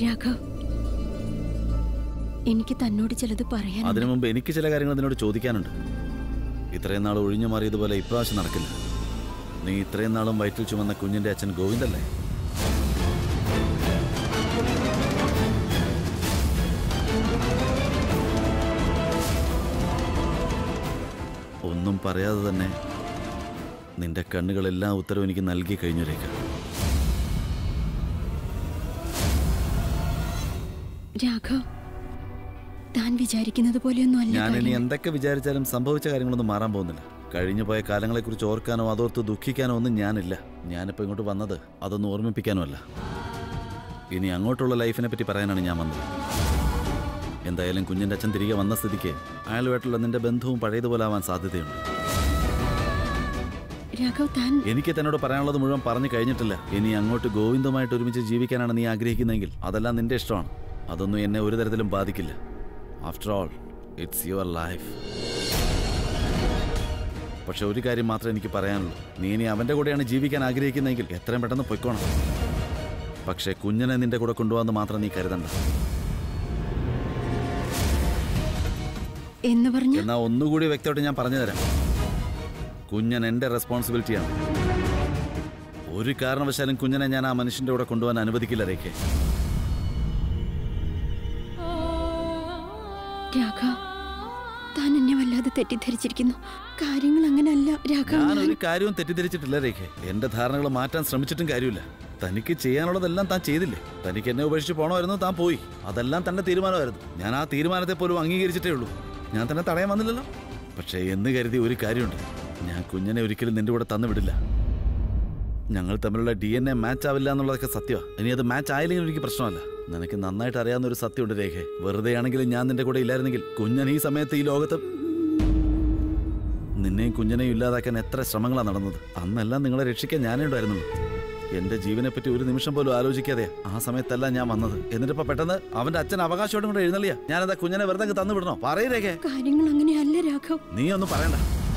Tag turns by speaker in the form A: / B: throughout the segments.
A: രാഘവ് എനിക്ക് തന്നോട് ചിലത് പറയാൻ
B: അതിനു മുമ്പ് എനിക്ക് ചില കാര്യങ്ങൾ നിന്നോട് ചോദിക്കാനുണ്ട് ഇത്രയും നാൾ ഒഴിഞ്ഞു മാറിയതുപോലെ ഇപ്രാവശ്യം നടക്കില്ല നീ ഇത്രയും നാളും വയറ്റിൽ ചുമന്ന കുഞ്ഞിന്റെ അച്ഛൻ ഗോവിന്ദല്ലേ ഒന്നും പറയാതെ തന്നെ നിന്റെ കണ്ണുകളെല്ലാം ഉത്തരവ് എനിക്ക് നൽകി കഴിഞ്ഞു രേഖ
A: രാഘവ് താൻ വിചാരിക്കുന്നത് പോലെയൊന്നും അല്ല
B: ഞാൻ ഇനി
A: കാര്യങ്ങൾ.
B: എന്തൊക്കെ വിചാരിച്ചാലും സംഭവിച്ച കാര്യങ്ങളൊന്നും മാറാൻ പോകുന്നില്ല കഴിഞ്ഞു പോയ കാലങ്ങളെക്കുറിച്ച് ഓർക്കാനോ അതോർത്ത് ദുഃഖിക്കാനോ ഒന്നും ഞാനില്ല ഞാനിപ്പോൾ ഇങ്ങോട്ട് വന്നത് അതൊന്നും ഓർമ്മിപ്പിക്കാനോ അല്ല ഇനി അങ്ങോട്ടുള്ള ലൈഫിനെ പറ്റി പറയാനാണ് ഞാൻ വന്നത് എന്തായാലും കുഞ്ഞിൻ്റെ അച്ഛൻ തിരികെ വന്ന സ്ഥിതിക്ക് അയാളുമായിട്ടുള്ള നിന്റെ ബന്ധവും പഴയതുപോലെ ആവാൻ സാധ്യതയുണ്ട്
A: രാഘവ് താൻ
B: എനിക്ക് തന്നോട് പറയാനുള്ളത് മുഴുവൻ പറഞ്ഞു കഴിഞ്ഞിട്ടില്ല ഇനി അങ്ങോട്ട് ഗോവിന്ദമായിട്ട് ഒരുമിച്ച് ജീവിക്കാനാണ് നീ ആഗ്രഹിക്കുന്നതെങ്കിൽ അതെല്ലാം നിന്റെ ഇഷ്ടമാണ് അതൊന്നും എന്നെ ഒരു തരത്തിലും ബാധിക്കില്ല after all it's your life പക്ഷെ ഒരു കാര്യം മാത്രമേ എനിക്ക് പറയാനുള്ളൂ നീ ഇനി അവൻ്റെ കൂടെയാണ് ജീവിക്കാൻ ആഗ്രഹിക്കുന്നതെങ്കിൽ എത്രയും പെട്ടെന്ന് പൊയ്ക്കോണം പക്ഷേ കുഞ്ഞിനെ നിന്റെ കൂടെ കൊണ്ടുപോകാന്ന് മാത്രം നീ കരുതണ്ട
A: എന്ന് പറഞ്ഞ
B: എന്നാ ഒന്നുകൂടി വ്യക്തമായിട്ട് ഞാൻ പറഞ്ഞു തരാം കുഞ്ഞൻ എൻ്റെ റെസ്പോൺസിബിലിറ്റിയാണ് ഒരു കാരണവശാലും കുഞ്ഞനെ ഞാൻ ആ മനുഷ്യൻ്റെ കൂടെ കൊണ്ടുപോകാൻ അനുവദിക്കില്ല രേഖെ
A: രാഘവ് താൻ എന്നെ വല്ലാതെ തെറ്റിദ്ധരിച്ചിരിക്കുന്നു കാര്യങ്ങൾ അങ്ങനല്ല രാഘവ്
B: ഞാൻ
A: ഞാൻ-
B: ഒരു കാര്യവും തെറ്റിദ്ധരിച്ചിട്ടില്ല രേഖെ എന്റെ ധാരണകൾ മാറ്റാൻ ശ്രമിച്ചിട്ടും കാര്യമില്ല തനിക്ക് ചെയ്യാനുള്ളതെല്ലാം താൻ ചെയ്തില്ലേ തനിക്ക് എന്നെ ഉപേക്ഷിച്ച് പോകണമായിരുന്നു താൻ പോയി അതെല്ലാം തന്റെ തീരുമാനമായിരുന്നു ഞാൻ ആ തീരുമാനത്തെ പോലും അംഗീകരിച്ചിട്ടേ ഉള്ളൂ ഞാൻ തന്നെ തടയാൻ വന്നില്ലല്ലോ പക്ഷേ എന്ന് കരുതി ഒരു കാര്യമുണ്ട് ഞാൻ കുഞ്ഞിനെ ഒരിക്കലും നിന്റെ കൂടെ തന്നു വിടില്ല ഞങ്ങൾ തമ്മിലുള്ള ഡി എൻ എ മാച്ച് ആവില്ല എന്നുള്ളതൊക്കെ സത്യമാണ് ഇനി അത് മാച്ച് ആയില്ലെങ്കിൽ എനിക്ക് പ്രശ്നമല്ല നിനക്ക് നന്നായിട്ട് അറിയാവുന്ന ഒരു സത്യമുണ്ട് രേഖ വെറുതെ ആണെങ്കിലും ഞാൻ നിന്റെ കൂടെ ഇല്ലായിരുന്നെങ്കിൽ കുഞ്ഞൻ ഈ സമയത്ത് ഈ ലോകത്ത് നിന്നെയും കുഞ്ഞിനെയും ഇല്ലാതാക്കാൻ എത്ര ശ്രമങ്ങളാണ് നടന്നത് അന്നെല്ലാം നിങ്ങളെ രക്ഷിക്കാൻ ഞാനേ ഉണ്ടായിരുന്നുള്ളൂ എന്റെ ജീവനെ പറ്റി ഒരു നിമിഷം പോലും ആലോചിക്കാതെ ആ സമയത്തല്ല ഞാൻ വന്നത് എന്നിട്ടിപ്പോ പെട്ടെന്ന് അവന്റെ അച്ഛൻ അവകാശത്തോടും കൂടെ എഴുന്നള്ളിയ ഞാനെന്താ കുഞ്ഞിനെ വെറുതെ അങ്ങ് തന്നു വിടണോ പറയരേഖേ
A: കാര്യങ്ങൾ അങ്ങനെയല്ല രാഘവ്
B: നീ ഒന്നും പറയണ്ട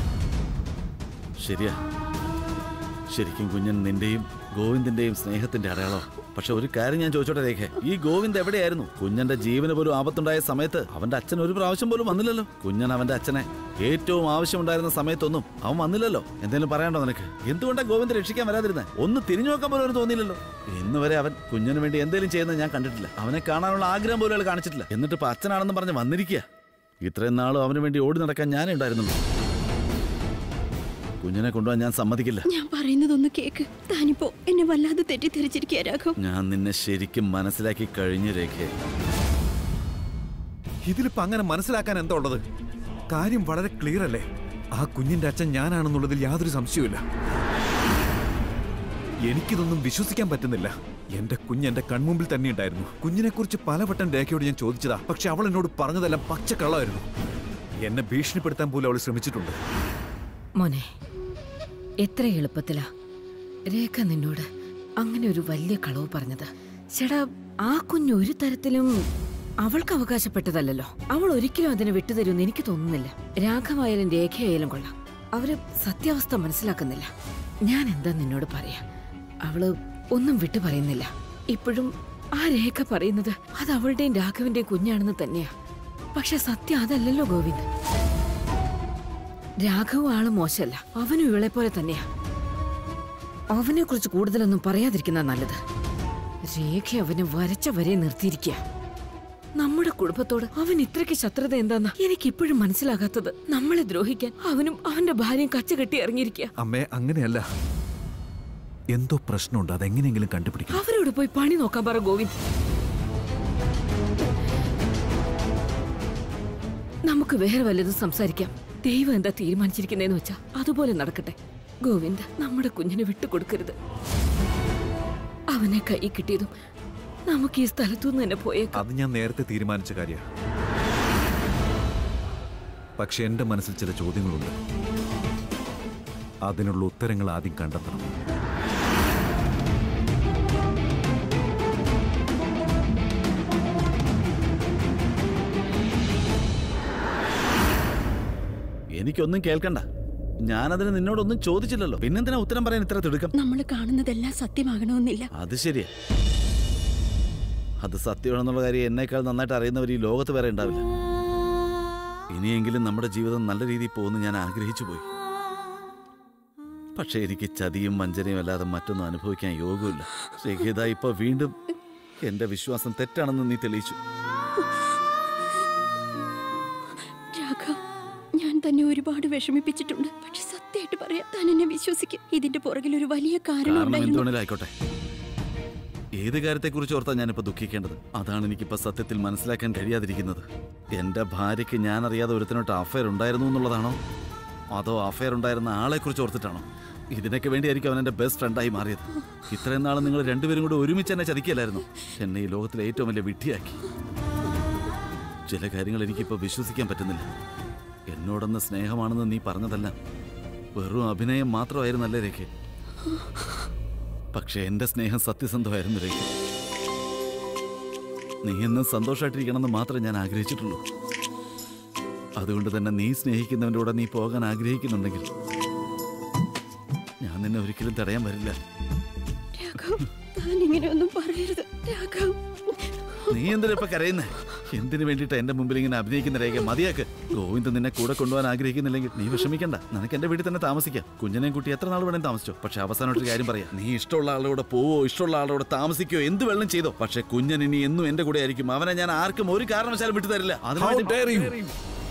B: ശരിയാ ശരിക്കും കുഞ്ഞൻ നിന്റെയും ഗോവിന്ദിന്റെയും സ്നേഹത്തിന്റെ അടയാളോ പക്ഷെ ഒരു കാര്യം ഞാൻ ചോദിച്ചോട്ടെ രേഖ ഈ ഗോവിന്ദ് എവിടെയായിരുന്നു കുഞ്ഞന്റെ ജീവന് പോലും ആപത്തുണ്ടായ സമയത്ത് അവന്റെ അച്ഛൻ ഒരു പ്രാവശ്യം പോലും വന്നില്ലല്ലോ കുഞ്ഞൻ അവന്റെ അച്ഛനെ ഏറ്റവും ആവശ്യമുണ്ടായിരുന്ന സമയത്തൊന്നും അവൻ വന്നില്ലല്ലോ എന്തെങ്കിലും പറയാണ്ടോ നിനക്ക് എന്തുകൊണ്ടാ ഗോവിന്ദ് രക്ഷിക്കാൻ വരാതിരുന്നത് ഒന്ന് തിരിഞ്ഞു നോക്കാൻ പോലും അവന് തോന്നിയില്ലല്ലോ ഇന്ന് വരെ അവൻ കുഞ്ഞിന് വേണ്ടി എന്തെങ്കിലും ചെയ്യുന്നത് ഞാൻ കണ്ടിട്ടില്ല അവനെ കാണാനുള്ള ആഗ്രഹം പോലും അയാൾ കാണിച്ചിട്ടില്ല എന്നിട്ട് ഇപ്പൊ അച്ഛനാണെന്ന് പറഞ്ഞ് വന്നിരിക്കുക ഇത്രയും നാളും അവന് വേണ്ടി ഓടി നടക്കാൻ ഞാനേ ഉണ്ടായിരുന്നുള്ളൂ കുഞ്ഞിനെ കൊണ്ടുപോകാൻ ഞാൻ സമ്മതിക്കില്ല
A: ഞാൻ പറയുന്നതൊന്ന് കേക്ക് താനിപ്പോ എന്നെ വല്ലാതെ തെറ്റിദ്ധരിച്ചിരിക്കുക രാഘവ്
B: ഞാൻ നിന്നെ ശരിക്കും മനസ്സിലാക്കി കഴിഞ്ഞു രേഖയെ
C: ഇതിലിപ്പോ അങ്ങനെ മനസ്സിലാക്കാൻ എന്താ ഉള്ളത് കാര്യം വളരെ ക്ലിയർ അല്ലേ ആ കുഞ്ഞിന്റെ അച്ഛൻ ഞാനാണെന്നുള്ളതിൽ യാതൊരു സംശയവുമില്ല എനിക്കിതൊന്നും വിശ്വസിക്കാൻ പറ്റുന്നില്ല എന്റെ കുഞ്ഞ് എന്റെ കൺമുമ്പിൽ തന്നെ ഉണ്ടായിരുന്നു കുഞ്ഞിനെ കുറിച്ച് പലവട്ടം രേഖയോട് ഞാൻ ചോദിച്ചതാ പക്ഷെ അവൾ എന്നോട് പറഞ്ഞതെല്ലാം പച്ചക്കള്ളമായിരുന്നു എന്നെ ഭീഷണിപ്പെടുത്താൻ പോലും അവൾ ശ്രമിച്ചിട്ടുണ്ട്
D: മോനെ എത്ര എളുപ്പത്തിലാ രേഖ നിന്നോട് അങ്ങനെ ഒരു വലിയ കളവ് പറഞ്ഞത് ചേടാ ആ കുഞ്ഞ് ഒരു തരത്തിലും അവൾക്ക് അവകാശപ്പെട്ടതല്ലല്ലോ അവൾ ഒരിക്കലും അതിനെ വിട്ടുതരുമെന്ന് എനിക്ക് തോന്നുന്നില്ല രാഘവായാലും രേഖയായാലും കൊള്ളാം അവര് സത്യാവസ്ഥ മനസ്സിലാക്കുന്നില്ല ഞാൻ എന്താ നിന്നോട് പറയാ അവള് ഒന്നും വിട്ടു പറയുന്നില്ല ഇപ്പോഴും ആ രേഖ പറയുന്നത് അത് അവളുടെയും രാഘവന്റെയും കുഞ്ഞാണെന്ന് തന്നെയാ പക്ഷെ സത്യം അതല്ലല്ലോ ഗോവിന്ദ് രാഘവ് ആള് മോശമല്ല അവനും ഇവളെ പോലെ തന്നെയാ അവനെ കുറിച്ച് കൂടുതലൊന്നും പറയാതിരിക്കുന്ന നല്ലത് രേഖ അവനെ വരച്ച വരെ നിർത്തിയിരിക്കുക നമ്മുടെ കുടുംബത്തോട് അവൻ ഇത്രയ്ക്ക് ശത്രുത എന്താന്നാ എനിക്ക് ഇപ്പോഴും മനസ്സിലാകാത്തത് നമ്മളെ ദ്രോഹിക്കാൻ അവനും അവന്റെ ഭാര്യയും കച്ചകെട്ടി ഇറങ്ങിയിരിക്കുക
C: അമ്മേ അങ്ങനെയല്ല എന്തോ പ്രശ്നമുണ്ട് അതെങ്ങനെയെങ്കിലും കണ്ടുപിടിക്കണം
D: അവരോട് പോയി പണി നോക്കാൻ പറ ഗോവിന്ദ് നമുക്ക് വേറെ വല്ലതും സംസാരിക്കാം ദൈവം എന്താ തീരുമാനിച്ചിരിക്കുന്നതെന്ന് വെച്ചാ അതുപോലെ നടക്കട്ടെ ഗോവിന്ദ് നമ്മുടെ കുഞ്ഞിനെ വിട്ടുകൊടുക്കരുത് അവനെ കൈ കിട്ടിയതും നമുക്ക് ഈ സ്ഥലത്തുനിന്ന് തന്നെ പോയേക്കാം
C: അത് ഞാൻ നേരത്തെ തീരുമാനിച്ച കാര്യ പക്ഷെ എന്റെ മനസ്സിൽ ചില ചോദ്യങ്ങളുണ്ട് അതിനുള്ള ഉത്തരങ്ങൾ ആദ്യം കണ്ടെത്തണം
B: എനിക്കൊന്നും കേൾക്കണ്ട ഞാനതിന് നിന്നോടൊന്നും ചോദിച്ചില്ലല്ലോ പിന്നെന്തിനാ ഉത്തരം പറയാൻ ഇത്ര തിടുക്കം
A: നമ്മൾ കാണുന്നതെല്ലാം സത്യമാകണമെന്നില്ല
B: അത് ശരിയാ അത് സത്യമാണെന്നുള്ള കാര്യം എന്നേക്കാൾ നന്നായിട്ട് അറിയുന്നവർ ഈ ലോകത്ത് വേറെ ഉണ്ടാവില്ല ഇനിയെങ്കിലും നമ്മുടെ ജീവിതം നല്ല രീതിയിൽ പോകുമെന്ന് ഞാൻ ആഗ്രഹിച്ചു പോയി പക്ഷെ എനിക്ക് ചതിയും വഞ്ചനയും അല്ലാതെ മറ്റൊന്നും അനുഭവിക്കാൻ യോഗമില്ല രഹിത ഇപ്പൊ വീണ്ടും എന്റെ വിശ്വാസം തെറ്റാണെന്ന് നീ തെളിയിച്ചു
A: രാഘവ് ഞാൻ തന്നെ ഒരുപാട് വിഷമിപ്പിച്ചിട്ടുണ്ട് പക്ഷെ സത്യമായിട്ട് പറയാം താൻ എന്നെ വിശ്വസിക്കും ഇതിന്റെ പുറകിൽ ഒരു വലിയ കാരണം
B: കാരണം
A: ഉണ്ടായിരുന്നു
B: എന്തുവേണേലും ആയിക്കോട്ടെ ഏത് കാര്യത്തെക്കുറിച്ച് ഓർത്താ ഞാനിപ്പോ ദുഃഖിക്കേണ്ടത് അതാണ് എനിക്കിപ്പോ സത്യത്തിൽ മനസ്സിലാക്കാൻ കഴിയാതിരിക്കുന്നത് എന്റെ ഭാര്യയ്ക്ക് ഞാൻ അറിയാതെ ഒരുത്തനോട്ട് അഫയർ ഉണ്ടായിരുന്നു എന്നുള്ളതാണോ അതോ അഫയർ ഉണ്ടായിരുന്ന ആളെ കുറിച്ച് ഓർത്തിട്ടാണോ ഇതിനൊക്കെ വേണ്ടിയായിരിക്കും അവൻ എന്റെ ബെസ്റ്റ് ഫ്രണ്ടായി മാറിയത് ഇത്രയും നാൾ നിങ്ങൾ രണ്ടുപേരും കൂടെ ഒരുമിച്ച് എന്നെ ചതിക്കലായിരുന്നു എന്നെ ഈ ലോകത്തിലെ ഏറ്റവും വലിയ വിഡ്ഢിയാക്കി ചില കാര്യങ്ങൾ എനിക്കിപ്പോ വിശ്വസിക്കാൻ പറ്റുന്നില്ല എന്നോടൊന്ന് സ്നേഹമാണെന്ന് നീ പറഞ്ഞതല്ല വെറും അഭിനയം മാത്രമായിരുന്നല്ലേ രേഖ പക്ഷെ എന്റെ സ്നേഹം സത്യസന്ധമായിരുന്നു രേഖ നീ എന്നും സന്തോഷമായിട്ടിരിക്കണമെന്ന് മാത്രമേ ഞാൻ ആഗ്രഹിച്ചിട്ടുള്ളൂ അതുകൊണ്ട് തന്നെ നീ സ്നേഹിക്കുന്നവൻ്റെ കൂടെ നീ പോകാൻ ആഗ്രഹിക്കുന്നുണ്ടെങ്കിൽ ഞാൻ നിന്നെ ഒരിക്കലും തടയാൻ വരില്ല
A: രാഘവ് താൻ ഇങ്ങനെയൊന്നും പറയരുത് രാഘവ്
B: നീ എന്തിനാ ഇപ്പൊ കരയുന്നേ എന്തിനു വേണ്ടിയിട്ട് എന്റെ മുമ്പിൽ ഇങ്ങനെ അഭിനയിക്കുന്ന രേഖ മതിയാക്ക് ഗോവിന്ദ് നിന്നെ കൂടെ കൊണ്ടുപോകാൻ ആഗ്രഹിക്കുന്നില്ലെങ്കിൽ നീ വിഷമിക്കണ്ട നിനക്ക് എന്റെ വീട്ടിൽ തന്നെ താമസിക്കാം കുഞ്ഞിനെയും കുട്ടി എത്ര നാൾ വേണേലും താമസിച്ചോ പക്ഷെ അവസാനമായിട്ട് കാര്യം പറയാം നീ ഇഷ്ടമുള്ള ആളുടെ പോവോ ഇഷ്ടമുള്ള ആളുടെ താമസിക്കോ എന്ത് വെള്ളം ചെയ്തോ പക്ഷെ കുഞ്ഞൻ ഇനി എന്നും എന്റെ കൂടെ ആയിരിക്കും അവനെ ഞാൻ ആർക്കും ഒരു കാരണവശാലും വിട്ടു തരില്ല
C: How dare you?
B: അതിനുവേണ്ടി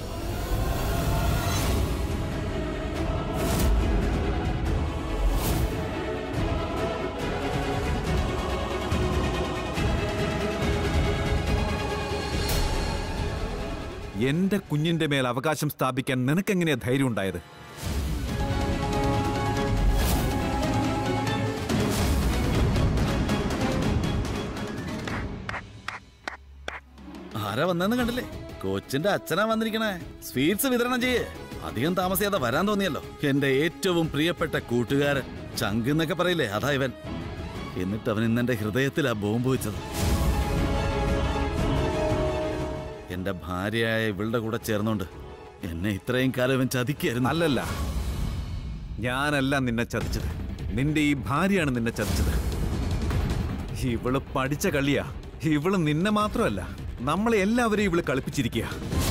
C: എന്റെ കുഞ്ഞിന്റെ മേൽ അവകാശം സ്ഥാപിക്കാൻ നിനക്കെങ്ങനെയാ ധൈര്യം ഉണ്ടായത്
B: ആരാ വന്നെന്ന് കണ്ടില്ലേ കൊച്ചിന്റെ അച്ഛനാ വന്നിരിക്കണേ സ്വീറ്റ്സ് വിതരണം ചെയ്യേ അധികം താമസിയാതെ വരാൻ തോന്നിയല്ലോ എന്റെ ഏറ്റവും പ്രിയപ്പെട്ട കൂട്ടുകാരൻ ചങ്ക് എന്നൊക്കെ പറയില്ലേ അതാ ഇവൻ എന്നിട്ട് അവൻ ഇന്ന് എന്റെ ഹൃദയത്തിലാ ബോംബ് വെച്ചത് എന്റെ ഭാര്യയായ ഇവളുടെ കൂടെ ചേർന്നോണ്ട് എന്നെ ഇത്രയും കാലം ഇവൻ ചതിക്കായിരുന്നു
C: അല്ലല്ല ഞാനല്ല നിന്നെ ചതിച്ചത് നിന്റെ ഈ ഭാര്യയാണ് നിന്നെ ചതിച്ചത് ഇവള് പഠിച്ച കളിയാ ഇവള് നിന്നെ മാത്രമല്ല നമ്മളെ എല്ലാവരെയും ഇവള് കളിപ്പിച്ചിരിക്കുക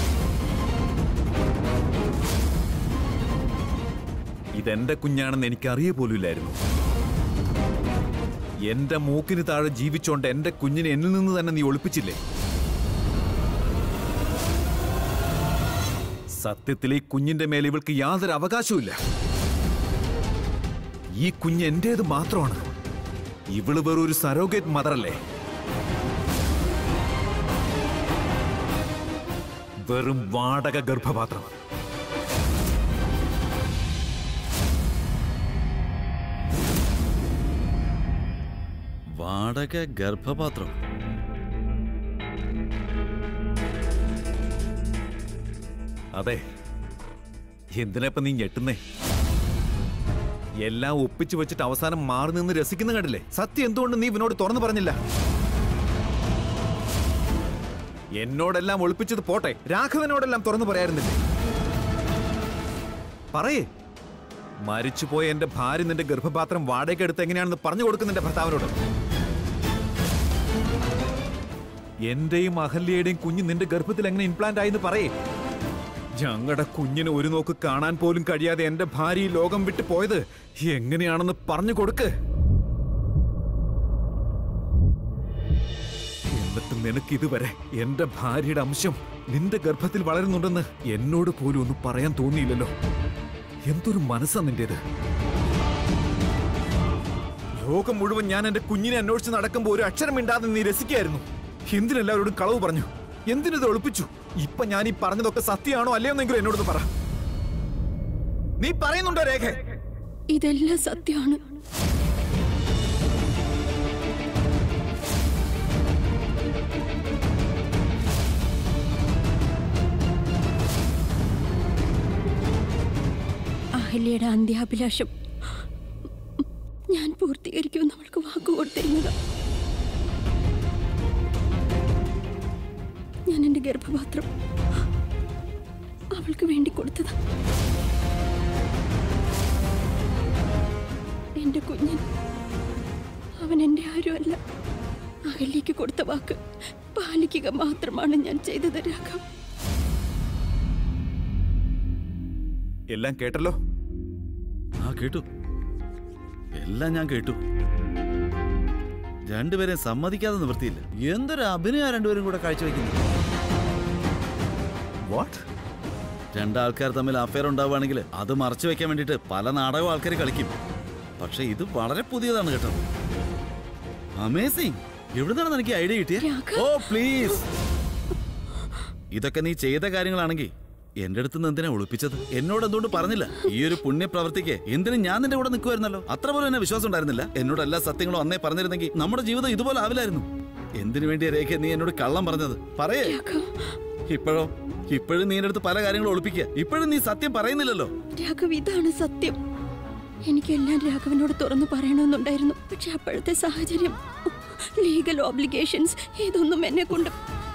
C: ഇതെന്റെ കുഞ്ഞാണെന്ന് എനിക്ക് അറിയ പോലുമില്ലായിരുന്നു എന്റെ മൂക്കിന് താഴെ ജീവിച്ചോണ്ട് എന്റെ കുഞ്ഞിനെ എന്നിൽ നിന്ന് തന്നെ നീ ഒളിപ്പിച്ചില്ലേ സത്യത്തിൽ ഈ കുഞ്ഞിന്റെ മേൽ ഇവൾക്ക് യാതൊരു അവകാശവുമില്ല ഈ കുഞ്ഞ് എന്റേത് മാത്രമാണ് ഇവള് വെറും ഒരു സരോഗേറ്റ് മദറല്ലേ വെറും വാടക ഗർഭപാത്രം
B: വാടക ഗർഭപാത്രം
C: അതെ എന്തിനാ നീ ഞെട്ടുന്നേ എല്ലാം ഒപ്പിച്ചു വെച്ചിട്ട് അവസാനം മാറി നിന്ന് രസിക്കുന്ന കണ്ടില്ലേ സത്യം എന്തുകൊണ്ട് നീ ഇവനോട് തുറന്നു പറഞ്ഞില്ല എന്നോടെല്ലാം ഒളിപ്പിച്ചത് പോട്ടെ രാഘവനോടെല്ലാം തുറന്നു പറയാറുന്നില്ലേ പറയേ മരിച്ചുപോയ എന്റെ ഭാര്യ നിന്റെ ഗർഭപാത്രം വാടകയ്ക്ക് എടുത്ത് എങ്ങനെയാണെന്ന് പറഞ്ഞു കൊടുക്കും നിന്റെ ഭർത്താവിനോട് എന്റെയും അഹല്യയുടെയും കുഞ്ഞ് നിന്റെ ഗർഭത്തിൽ എങ്ങനെ ഇംപ്ലാന്റ് ആയെന്ന് പറയേ ഞങ്ങളുടെ കുഞ്ഞിന് ഒരു നോക്ക് കാണാൻ പോലും കഴിയാതെ എന്റെ ഭാര്യ ഈ ലോകം വിട്ടു പോയത് എങ്ങനെയാണെന്ന് പറഞ്ഞു കൊടുക്ക് എന്നിട്ട് നിനക്ക് ഇതുവരെ എന്റെ ഭാര്യയുടെ അംശം നിന്റെ ഗർഭത്തിൽ വളരുന്നുണ്ടെന്ന് എന്നോട് പോലും ഒന്നും പറയാൻ തോന്നിയില്ലല്ലോ എന്തൊരു മനസ്സാ നിന്റേത് ലോകം മുഴുവൻ ഞാൻ എന്റെ കുഞ്ഞിനെ അന്വേഷിച്ച് നടക്കുമ്പോൾ ഒരു അക്ഷരം മിണ്ടാതെ നീ രസിക്കായിരുന്നു എന്തിനെല്ലാവരോടും കളവ് പറഞ്ഞു എന്തിനത് ഒളിപ്പിച്ചു ഇപ്പൊ ഞാൻ ഈ പറഞ്ഞതൊക്കെ സത്യമാണോ അല്ലയോന്നെങ്കിലും എന്നോടൊന്ന് പറ നീ പറയുന്നുണ്ടോ രേഖ
A: ഇതെല്ലാം സത്യമാണ് അഹല്യയുടെ അന്ത്യാഭിലാഷം ഞാൻ പൂർത്തീകരിക്കുമെന്ന് അവൾക്ക് വാക്ക് കൊടുത്തിരുന്നത് ഞാൻ എൻ്റെ ഗർഭപാത്രം അവൾക്ക് വേണ്ടി കൊടുത്തത് എൻ്റെ കുഞ്ഞൻ അവൻ എൻ്റെ ആരുമല്ല അകലേക്ക് കൊടുത്ത വാക്ക് പാലിക്കുക മാത്രമാണ് ഞാൻ ചെയ്തത് രാഘവ്
C: എല്ലാം കേട്ടല്ലോ
B: ആ കേട്ടു എല്ലാം ഞാൻ കേട്ടു രണ്ടുപേരെയും സമ്മതിക്കാതെ നിവൃത്തിയില്ല എന്തൊരു അഭിനയ രണ്ടുപേരും കൂടെ കാഴ്ചവെക്കുന്നു
C: വാട്ട്
B: രണ്ടാൾക്കാർ തമ്മിൽ അഫയർ ഉണ്ടാവുകയാണെങ്കിൽ അത് മറച്ചു വെക്കാൻ വേണ്ടിയിട്ട് പല നാടകവും ആൾക്കാർ കളിക്കും പക്ഷെ ഇത് വളരെ പുതിയതാണ് കേട്ടോ അമേസിങ് എവിടുന്നാണ് എനിക്ക് ഐഡിയ കിട്ടിയത്
A: രാഘവ്.
B: ഓ പ്ലീസ് ഇതൊക്കെ നീ ചെയ്ത കാര്യങ്ങളാണെങ്കിൽ എന്റെ അടുത്ത് നിന്ന് എന്തിനാ ഒളിപ്പിച്ചത് എന്നോട് എന്തുകൊണ്ട് പറഞ്ഞില്ല ഈ ഒരു പുണ്യപ്രവർത്തിക്ക് എന്തിനും ഞാൻ നിന്റെ കൂടെ നിൽക്കുമായിരുന്നല്ലോ അത്ര പോലും എന്നെ വിശ്വാസം ഉണ്ടായിരുന്നില്ല എന്നോട് എല്ലാ സത്യങ്ങളും അന്നേ പറഞ്ഞിരുന്നെങ്കിൽ നമ്മുടെ ജീവിതം ഇതുപോലെ ആവില്ലായിരുന്നു എന്തിനു വേണ്ടിയ രേഖ നീ എന്നോട് കള്ളം പറഞ്ഞത് പറയേ
A: രാഘവ്
B: ഇപ്പോഴോ ഇപ്പോഴും നീ എൻ്റെ അടുത്ത് പല കാര്യങ്ങളും ഒളിപ്പിക്കുക ഇപ്പോഴും നീ സത്യം പറയുന്നില്ലല്ലോ
A: രാഘവ് ഇതാണ് സത്യം എനിക്കെല്ലാം രാഘവനോട് തുറന്നു പറയണമെന്നുണ്ടായിരുന്നു പക്ഷെ അപ്പോഴത്തെ സാഹചര്യം ലീഗൽ ഓബ്ലിഗേഷൻസ് ഇതൊന്നും എന്നെ കൊണ്ട്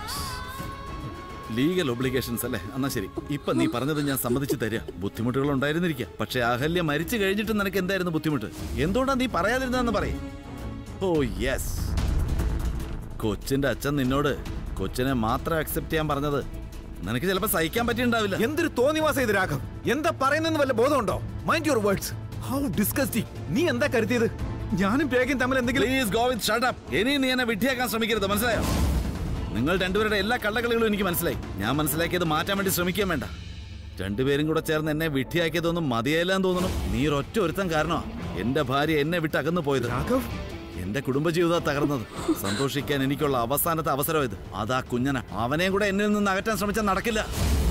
B: ലീഗൽ ഒബ്ലിഗേഷൻസ് അല്ലേ എന്നാ ശരി ഇപ്പൊ നീ പറഞ്ഞത് ഞാൻ സമ്മതിച്ചു തരിക ബുദ്ധിമുട്ടുകൾ ഉണ്ടായിരുന്നിരിക്കാം പക്ഷെ അഹല്യ മരിച്ചു കഴിഞ്ഞിട്ട് നിനക്ക് എന്തായിരുന്നു ബുദ്ധിമുട്ട് എന്തുകൊണ്ടാ നീ പറയാതിരുന്നതെന്ന് പറയും ഓ യെസ് കൊച്ചിന്റെ അച്ഛൻ നിന്നോട് കൊച്ചിനെ മാത്രം അക്സെപ്റ്റ് ചെയ്യാൻ പറഞ്ഞത് നിനക്ക് ചിലപ്പോ സഹിക്കാൻ പറ്റിയിട്ടുണ്ടാവില്ല
C: എന്തൊരു തോന്നിവാസം ഇത് രാഘവ് എന്താ പറയുന്നെന്ന് വല്ല ബോധമുണ്ടോ mind your words how disgusting നീ എന്താ കരുതിയത് ഞാനും രേഖയും തമ്മിൽ എന്തെങ്കിലും
B: പ്ലീസ് ഗോവിന്ദ് ഷട്ടപ്പ് ഇനി നീ എന്നെ വിഡ്ഢിയാക്കാൻ ശ്രമിക്കരുത് മനസ്സിലായോ നിങ്ങൾ രണ്ടുപേരുടെ എല്ലാ കള്ളക്കളികളും എനിക്ക് മനസ്സിലായി ഞാൻ മനസ്സിലാക്കിയത് മാറ്റാൻ വേണ്ടി ശ്രമിക്കാൻ വേണ്ട രണ്ടുപേരും കൂടെ ചേർന്ന് എന്നെ വിഡ്ഢിയാക്കിയതൊന്നും മതിയായില്ലാന്ന് തോന്നുന്നു നീ ഒരൊറ്റ ഒരുത്തം കാരണമാ എന്റെ ഭാര്യ എന്നെ വിട്ട് അകന്നു പോയത്
C: രാഘവ്
B: എന്റെ കുടുംബജീവിതം തകർന്നത് സന്തോഷിക്കാൻ എനിക്കുള്ള അവസാനത്തെ അവസരം ഇത് അതാ കുഞ്ഞന അവനെയും കൂടെ എന്നിൽ നിന്ന് അകറ്റാൻ ശ്രമിച്ചാൽ നടക്കില്ല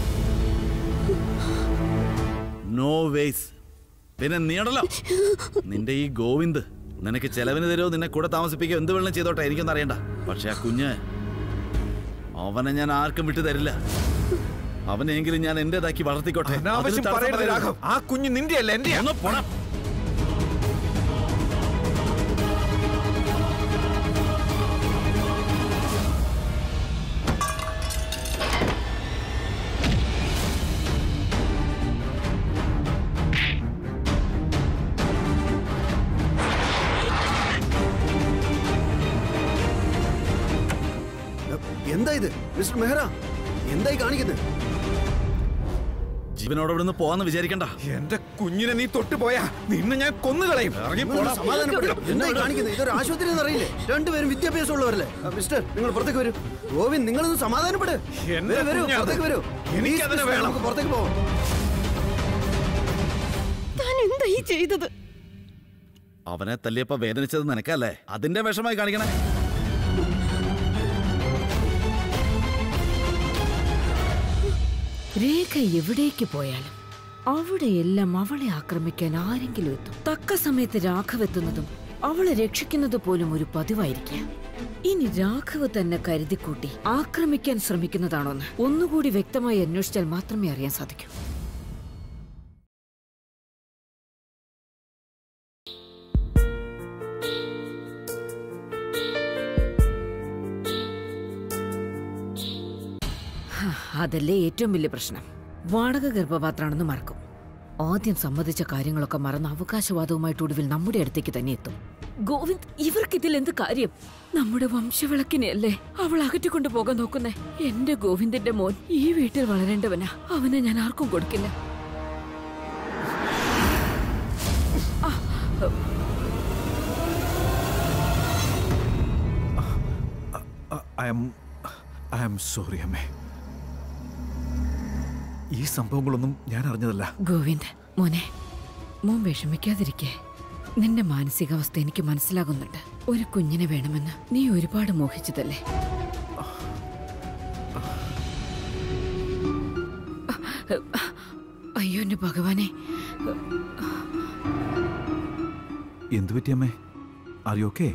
B: നോ വേസ് പിന്നെ നീടല്ലോ നിന്റെ ഈ ഗോവിന്ദ് നിനക്ക് ചെലവിന് തരുമോ നിന്നെ കൂടെ താമസിപ്പിക്കോ എന്ത് വെള്ളം ചെയ്തോട്ടെ എനിക്കൊന്നും അറിയണ്ട പക്ഷെ ആ കുഞ്ഞ് അവനെ ഞാൻ ആർക്കും വിട്ടു തരില്ല അവനെങ്കിലും ഞാൻ എന്റേതാക്കി വളർത്തിക്കോട്ടെ അതിന്
C: അനാവശ്യം
B: തടസ്സം
C: പറയരുത്
B: പറയരുത്.
C: രാഘവ് ആ കുഞ്ഞ് നിന്റെ അല്ല എന്റെ
B: ഒന്ന് പോണം
E: എന്താ ഇത് മിസ്റ്റർ മെഹ്റ എന്തായി കാണിക്കുന്നത്
B: ജീവനോടെ ഇവിടുന്ന് പോവാന്ന് വിചാരിക്കണ്ട
C: എന്റെ കുഞ്ഞിനെ നീ തൊട്ടുപോയാ നിന്നെ ഞാൻ കൊന്നുകളയും ഇറങ്ങി പോടാ.
E: സമാധാനപ്പെടും എന്തായി കാണിക്കുന്നത് ഇതൊരു ആശുപത്രി എന്നറിയില്ലേ രണ്ടുപേരും വിദ്യാഭ്യാസം ഉള്ളവരല്ലേ ആ, മിസ്റ്റർ നിങ്ങൾ പുറത്തേക്ക് വരൂ ഗോവിന്ദ് നിങ്ങളൊന്ന് സമാധാനപ്പെട്
C: എന്റെ
E: വരൂ, വരൂ
C: കുഞ്ഞാ അത്.
E: പുറത്തേക്ക് വരൂ
C: എനിക്കതിനെ
E: Please, mister,
C: വേണം.
E: നമുക്ക് പുറത്തേക്ക് പോവാം
A: താൻ എന്താ ഈ ചെയ്തത്
B: അവനെ തല്ലിയപ്പോ വേദനിച്ചത് നിനക്കല്ലേ അതിന്റെ വിഷമായി കാണിക്കണേ
D: രേഖ എവിടേക്ക് പോയാലും അവിടെയെല്ലാം അവളെ ആക്രമിക്കാൻ ആരെങ്കിലും എത്തും തക്ക സമയത്ത് രാഘവ് എത്തുന്നതും അവളെ രക്ഷിക്കുന്നത് പോലും ഒരു പതിവായിരിക്കാം ഇനി രാഘവ് തന്നെ കരുതിക്കൂട്ടി ആക്രമിക്കാൻ ശ്രമിക്കുന്നതാണോന്ന് ഒന്നുകൂടി വ്യക്തമായി അന്വേഷിച്ചാൽ മാത്രമേ അറിയാൻ സാധിക്കൂ ഹാ, അതല്ലേ ഏറ്റവും വലിയ പ്രശ്നം വാടക ഗർഭപാത്രാണെന്ന് മറക്കും ആദ്യം സമ്മതിച്ച കാര്യങ്ങളൊക്കെ മറന്ന് അവകാശവാദവുമായിട്ട് ഒടുവിൽ നമ്മുടെ അടുത്തേക്ക് തന്നെ എത്തും ഗോവിന്ദ് ഇവർക്കിതിൽ എന്ത് കാര്യം നമ്മുടെ വംശവിളക്കിനെ അല്ലേ അവൾ അകറ്റിക്കൊണ്ടു പോകാൻ നോക്കുന്നേ എന്റെ ഗോവിന്ദിന്റെ മോൻ ഈ വീട്ടിൽ വളരേണ്ടവനാ അവനെ ഞാൻ ആർക്കും കൊടുക്കില്ല
C: I'm I'm sorry അമ്മേ ഈ സംഭവങ്ങളൊന്നും ഞാൻ അറിഞ്ഞതല്ല
D: ഗോവിന്ദ് മോനെ മോൻ വിഷമിക്കാതിരിക്കേ നിന്റെ മാനസികാവസ്ഥ എനിക്ക് മനസ്സിലാകുന്നുണ്ട് ഒരു കുഞ്ഞിനെ വേണമെന്ന് നീ ഒരുപാട് മോഹിച്ചതല്ലേ അയ്യോ എന്റെ ഭഗവാനെ
C: എന്തു പറ്റി അമ്മേ അറിയോക്കേ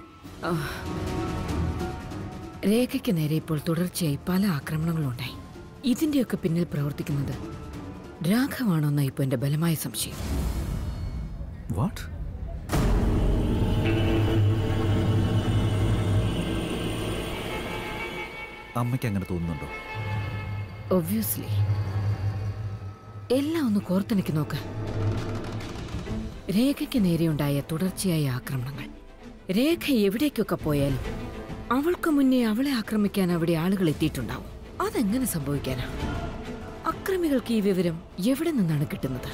D: രേഖയ്ക്ക് നേരെ ഇപ്പോൾ തുടർച്ചയായി പല ആക്രമണങ്ങളുണ്ടായി ഇതിന്റെയൊക്കെ പിന്നിൽ പ്രവർത്തിക്കുന്നത് രാഘവാണോന്ന ഇപ്പൊ എന്റെ ബലമായ സംശയം
C: വാട്ട് അമ്മയ്ക്ക് അങ്ങനെ തോന്നുന്നുണ്ടോ
D: ഒബ്വിയസ്ലി എല്ലാം ഒന്ന് കോർത്തിണക്കി നോക്ക് രേഖയ്ക്ക് നേരെയുണ്ടായ തുടർച്ചയായ ആക്രമണങ്ങൾ രേഖ എവിടേക്കൊക്കെ പോയാലും അവൾക്ക് മുന്നേ അവളെ ആക്രമിക്കാൻ അവിടെ ആളുകൾ എത്തിയിട്ടുണ്ടാവും അതെങ്ങനെ സംഭവിക്കാനാ അക്രമികൾക്ക് ഈ വിവരം എവിടെ നിന്നാണ് കിട്ടുന്നത്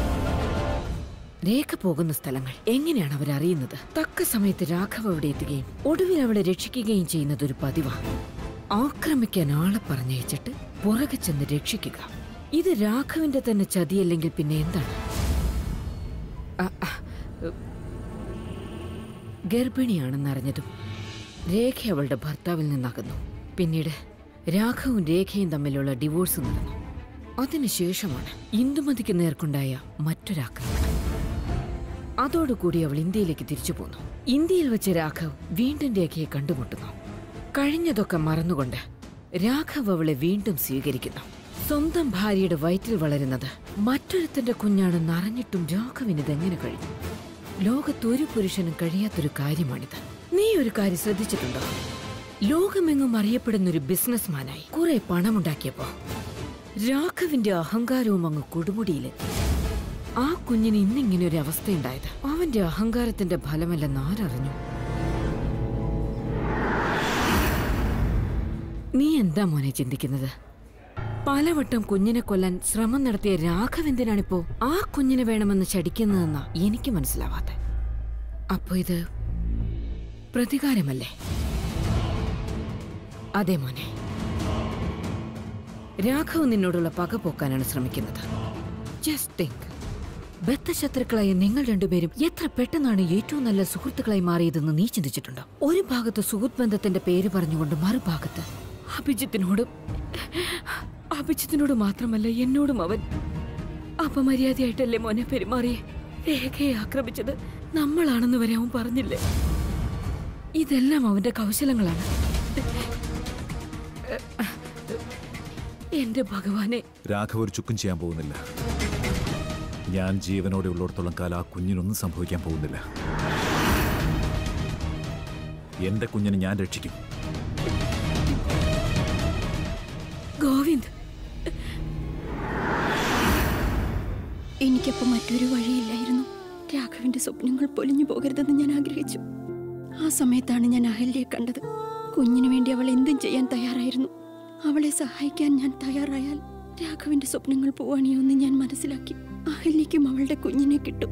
D: രേഖ പോകുന്ന സ്ഥലങ്ങൾ എങ്ങനെയാണ് അവർ അറിയുന്നത് തക്ക സമയത്ത് രാഘവ് അവിടെ എത്തുകയും ഒടുവിൽ അവളെ രക്ഷിക്കുകയും ചെയ്യുന്നത് ഒരു പതിവാണ് ആക്രമിക്കാൻ ആളെ പറഞ്ഞയച്ചിട്ട് പുറകെ ചെന്ന് രക്ഷിക്കുക ഇത് രാഘവിന്റെ തന്നെ ചതിയല്ലെങ്കിൽ പിന്നെ എന്താണ് അ, അ, ഉ. ഗർഭിണിയാണെന്നറിഞ്ഞതും രേഖ അവളുടെ ഭർത്താവിൽ നിന്നകന്നു പിന്നീട് രാഘവും രേഖയും തമ്മിലുള്ള ഡിവോഴ്സ് നടന്നു അതിനുശേഷമാണ് ഇന്ദുമതിക്ക് നേർക്കുണ്ടായ മറ്റൊരാക്രമണം അതോടുകൂടി അവൾ ഇന്ത്യയിലേക്ക് തിരിച്ചു പോന്നു ഇന്ത്യയിൽ വെച്ച് രാഘവ് വീണ്ടും രേഖയെ കണ്ടുമുട്ടുന്നു കഴിഞ്ഞതൊക്കെ മറന്നുകൊണ്ട് രാഘവ് അവളെ വീണ്ടും സ്വീകരിക്കുന്നു സ്വന്തം ഭാര്യയുടെ വയറ്റിൽ വളരുന്നത് മറ്റൊരുത്തന്റെ കുഞ്ഞാണെന്ന് അറിഞ്ഞിട്ടും രാഘവിന് ഇതെങ്ങനെ കഴിഞ്ഞു ലോകത്തൊരു പുരുഷനും കഴിയാത്തൊരു കാര്യമാണിത് നീ ഒരു കാര്യം ശ്രദ്ധിച്ചിട്ടുണ്ടോ ലോകമെങ്ങും അറിയപ്പെടുന്ന ഒരു ബിസിനസ്മാനായി കുറെ പണമുണ്ടാക്കിയപ്പോ രാഘവിന്റെ അഹങ്കാരവും അങ്ങ് കൊടുമുടിയിലെത്തി ആ കുഞ്ഞിന് ഇന്നിങ്ങനെ ഒരു അവസ്ഥയുണ്ടായത് അവന്റെ അഹങ്കാരത്തിന്റെ ഫലമല്ലെന്ന് ആരറിഞ്ഞു നീ എന്താ മോനെ ചിന്തിക്കുന്നത് പലവട്ടം കുഞ്ഞിനെ കൊല്ലാൻ ശ്രമം നടത്തിയ രാഘവ് എന്തിനാണിപ്പോ ആ കുഞ്ഞിനെ വേണമെന്ന് ശടിക്കുന്നതെന്നാ എനിക്ക് മനസ്സിലാവാത്ത അപ്പോ ഇത് പ്രതികാരമല്ലേ അതെ മോനെ രാഘവ് നിന്നോടുള്ള പക പോക്കാനാണ് ശ്രമിക്കുന്നത് ജസ്റ്റ് തിങ്ക് ബദ്ധശത്രുക്കളായ നിങ്ങൾ രണ്ടുപേരും എത്ര പെട്ടെന്നാണ് ഏറ്റവും നല്ല സുഹൃത്തുക്കളായി മാറിയതെന്ന് നീ ചിന്തിച്ചിട്ടുണ്ടോ ഒരു ഭാഗത്ത് സുഹൃത്ത് ബന്ധത്തിന്റെ പേര് പറഞ്ഞുകൊണ്ട് മറുഭാഗത്ത് അഭിജിത്തിനോടും അഭിജിത്തിനോട് മാത്രമല്ല എന്നോടും അവൻ അപമര്യാദയായിട്ടല്ലേ മോനെ പെരുമാറിയേ രേഖയെ ആക്രമിച്ചത് നമ്മളാണെന്ന് വരെ അവൻ പറഞ്ഞില്ലേ ഇതെല്ലാം അവന്റെ കൗശലങ്ങളാണ് എന്റെ ഭഗവാനെ
C: രാഘവ് ഒരു ചുക്കും ചെയ്യാൻ പോകുന്നില്ല ഞാൻ ജീവനോടെ ഉള്ളിടത്തോളം കാലം ആ കുഞ്ഞിനൊന്നും സംഭവിക്കാൻ പോകുന്നില്ല എന്റെ കുഞ്ഞിനെ ഞാൻ രക്ഷിക്കും
D: ഗോവിന്ദ്
A: എനിക്കപ്പോൾ മറ്റൊരു വഴിയില്ലായിരുന്നു രാഘവിന്റെ സ്വപ്നങ്ങൾ പൊലിഞ്ഞു പോകരുതെന്ന് ഞാൻ ആഗ്രഹിച്ചു ആ സമയത്താണ് ഞാൻ അഹല്യയെ കണ്ടത് കുഞ്ഞിനു വേണ്ടി അവൾ എന്തും ചെയ്യാൻ തയ്യാറായിരുന്നു അവളെ സഹായിക്കാൻ ഞാൻ തയ്യാറായാൽ രാഘവിന്റെ സ്വപ്നങ്ങൾ പോവാണിയോ എന്ന് ഞാൻ മനസ്സിലാക്കി അഹല്യയ്ക്കും അവളുടെ കുഞ്ഞിനെ കിട്ടും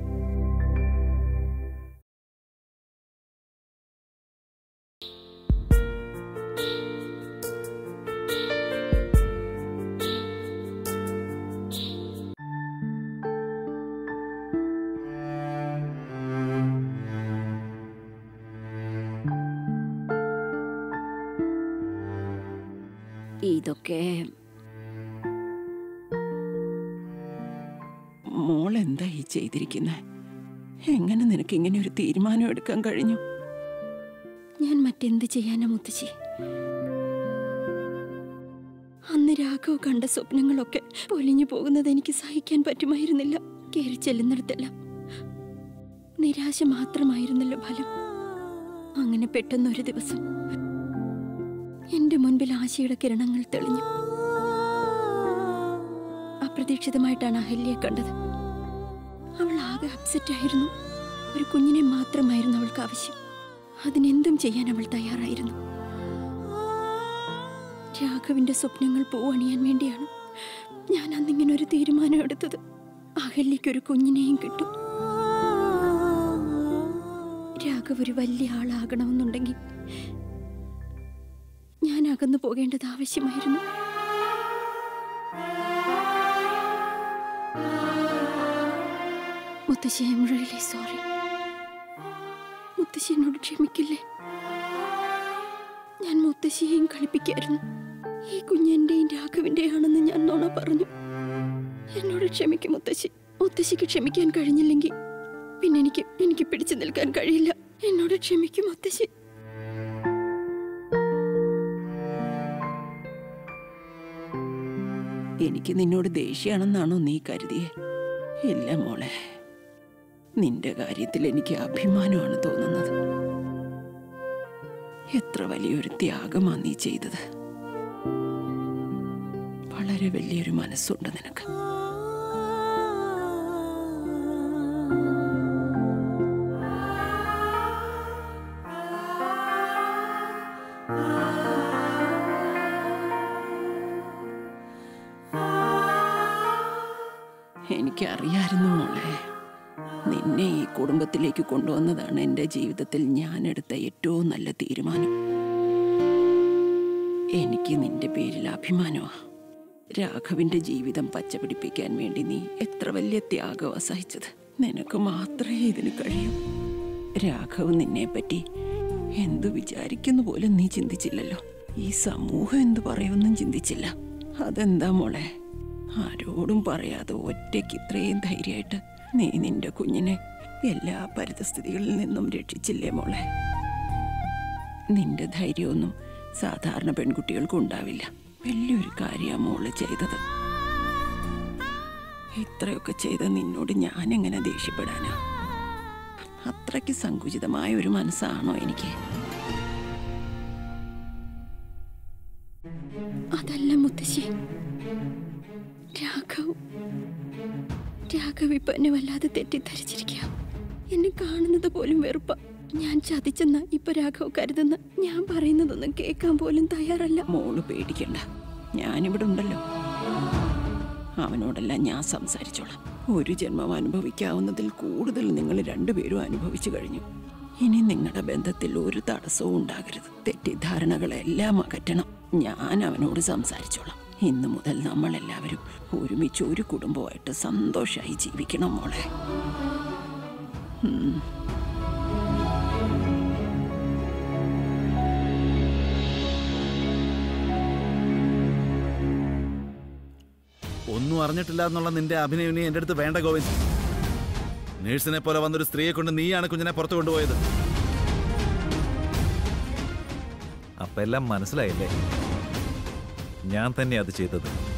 F: ഇതൊക്കെ മോൾ എന്താ ഈ ചെയ്തിരിക്കുന്നത് എങ്ങനെ നിനക്ക് ഇങ്ങനെ ഒരു തീരുമാനം എടുക്കാൻ കഴിഞ്ഞു
A: ഞാൻ മറ്റെന്ത് ചെയ്യാനാ മുത്തശ്ശി അന്ന് രാഘവ് കണ്ട സ്വപ്നങ്ങളൊക്കെ പൊലിഞ്ഞു പോകുന്നത് എനിക്ക് സഹിക്കാൻ പറ്റുമായിരുന്നില്ല കയറി ചെല്ലുന്നിടത്തെല്ലാം നിരാശ മാത്രമായിരുന്നല്ലോ ഫലം അങ്ങനെ പെട്ടെന്നൊരു ദിവസം എന്റെ മുൻപിൽ ആശയുടെ കിരണങ്ങൾ തെളിഞ്ഞു അപ്രതീക്ഷിതമായിട്ടാണ് അഹല്യയെ കണ്ടത് അവൾ ആകെ അപ്സെറ്റ് ആയിരുന്നു ഒരു കുഞ്ഞിനെ മാത്രമായിരുന്നു അവൾക്ക് ആവശ്യം അതിനെന്തും ചെയ്യാൻ അവൾ തയ്യാറായിരുന്നു രാഘവിന്റെ സ്വപ്നങ്ങൾ പൂവണിയാൻ വേണ്ടിയാണ് ഞാൻ അന്നിങ്ങനെ ഒരു തീരുമാനം എടുത്തത് അഹല്യയ്ക്ക് ഒരു കുഞ്ഞിനെയും കിട്ടും രാഘവ് ഒരു വലിയ ആളാകണമെന്നുണ്ടെങ്കിൽ ഞാൻ അകന്നു പോകേണ്ടത് ആവശ്യമായിരുന്നു മുത്തശ്ശി ഐ എം റിയലി സോറി മുത്തശ്ശി എന്നോട് ക്ഷമിക്കില്ലേ ഞാൻ മുത്തശ്ശിയെയും കളിപ്പിക്കായിരുന്നു ഈ കുഞ്ഞ് എന്റെയും രാഘവിന്റെയാണെന്ന് ഞാൻ നോണ പറഞ്ഞു എന്നോട് ക്ഷമിക്കും മുത്തശ്ശി മുത്തശ്ശിക്ക് ക്ഷമിക്കാൻ കഴിഞ്ഞില്ലെങ്കിൽ പിന്നെ എനിക്ക് എനിക്ക് പിടിച്ചു നിൽക്കാൻ കഴിയില്ല എന്നോട് ക്ഷമിക്കും മുത്തശ്ശി
F: എനിക്ക് നിന്നോട് ദേഷ്യാണെന്നാണോ നീ കരുതിയേ ഇല്ല മോളെ നിന്റെ കാര്യത്തിൽ എനിക്ക് അഭിമാനമാണ് തോന്നുന്നത് എത്ര വലിയൊരു ത്യാഗമാണ് നീ ചെയ്തത് വളരെ വലിയൊരു മനസ്സുണ്ട് നിനക്ക് എനിക്കറിയായിരുന്നു മോളെ നിന്നെ ഈ കുടുംബത്തിലേക്ക് കൊണ്ടുവന്നതാണ് എൻ്റെ ജീവിതത്തിൽ ഞാൻ എടുത്ത ഏറ്റവും നല്ല തീരുമാനം എനിക്ക് നിന്റെ പേരിൽ അഭിമാനമാ രാഘവിന്റെ ജീവിതം പച്ചപിടിപ്പിക്കാൻ വേണ്ടി നീ എത്ര വലിയ ത്യാഗമാ സഹിച്ചത് നിനക്ക് മാത്രമേ ഇതിന് കഴിയൂ രാഘവ് നിന്നെ പറ്റി എന്തു വിചാരിക്കുന്നു പോലും നീ ചിന്തിച്ചില്ലല്ലോ ഈ സമൂഹം എന്തു പറയുമെന്നും ചിന്തിച്ചില്ല അതെന്താ മോളെ ആരോടും പറയാതെ ഒറ്റയ്ക്ക് ഇത്രയും ധൈര്യമായിട്ട് നീ നിന്റെ കുഞ്ഞിനെ എല്ലാ പരിതസ്ഥിതികളിൽ നിന്നും രക്ഷിച്ചില്ലേ മോളെ നിന്റെ ധൈര്യമൊന്നും സാധാരണ പെൺകുട്ടികൾക്കും ഉണ്ടാവില്ല വലിയൊരു കാര്യമാണ് മോള് ചെയ്തത് ഇത്രയൊക്കെ ചെയ്ത നിന്നോട് ഞാൻ എങ്ങനെ ദേഷ്യപ്പെടാനാ അത്രയ്ക്ക് സങ്കുചിതമായ ഒരു മനസ്സാണോ എനിക്ക്
A: അതല്ല മുത്തശ്ശി രാഘവ് രാഘവ് ഇപ്പൊ എന്നെ വല്ലാതെ തെറ്റിദ്ധരിച്ചിരിക്കുക എന്നെ കാണുന്നത് പോലും വെറുപ്പ ഞാൻ ചതിച്ചെന്ന ഇപ്പൊ രാഘവ് കരുതുന്ന ഞാൻ പറയുന്നതൊന്നും കേൾക്കാൻ പോലും തയ്യാറല്ല
F: മോള് പേടിക്കണ്ട ഞാനിവിടെ ഉണ്ടല്ലോ അവനോടെല്ലാം ഞാൻ സംസാരിച്ചോളാം ഒരു ജന്മം അനുഭവിക്കാവുന്നതിൽ കൂടുതൽ നിങ്ങൾ രണ്ടുപേരും അനുഭവിച്ചു കഴിഞ്ഞു ഇനി നിങ്ങളുടെ ബന്ധത്തിൽ ഒരു തടസ്സവും ഉണ്ടാകരുത് തെറ്റിദ്ധാരണകളെല്ലാം അകറ്റണം ഞാൻ അവനോട് സംസാരിച്ചോളാം ഇന്നു മുതൽ നമ്മളെല്ലാവരും ഒരുമിച്ച് ഒരു കുടുംബമായിട്ട് സന്തോഷമായി ജീവിക്കണം മോളെ
B: ഒന്നും അറിഞ്ഞിട്ടില്ല എന്നുള്ള നിന്റെ അഭിനയം ഇനി എന്റെ അടുത്ത് വേണ്ട ഗോവിന്ദ് നേഴ്സിനെ പോലെ വന്നൊരു സ്ത്രീയെ കൊണ്ട് നീയാണ് കുഞ്ഞിനെ പുറത്തു കൊണ്ടുപോയത്
C: അപ്പൊ എല്ലാം മനസ്സിലായില്ലേ ഞാൻ തന്നെ അത് ചെയ്തത്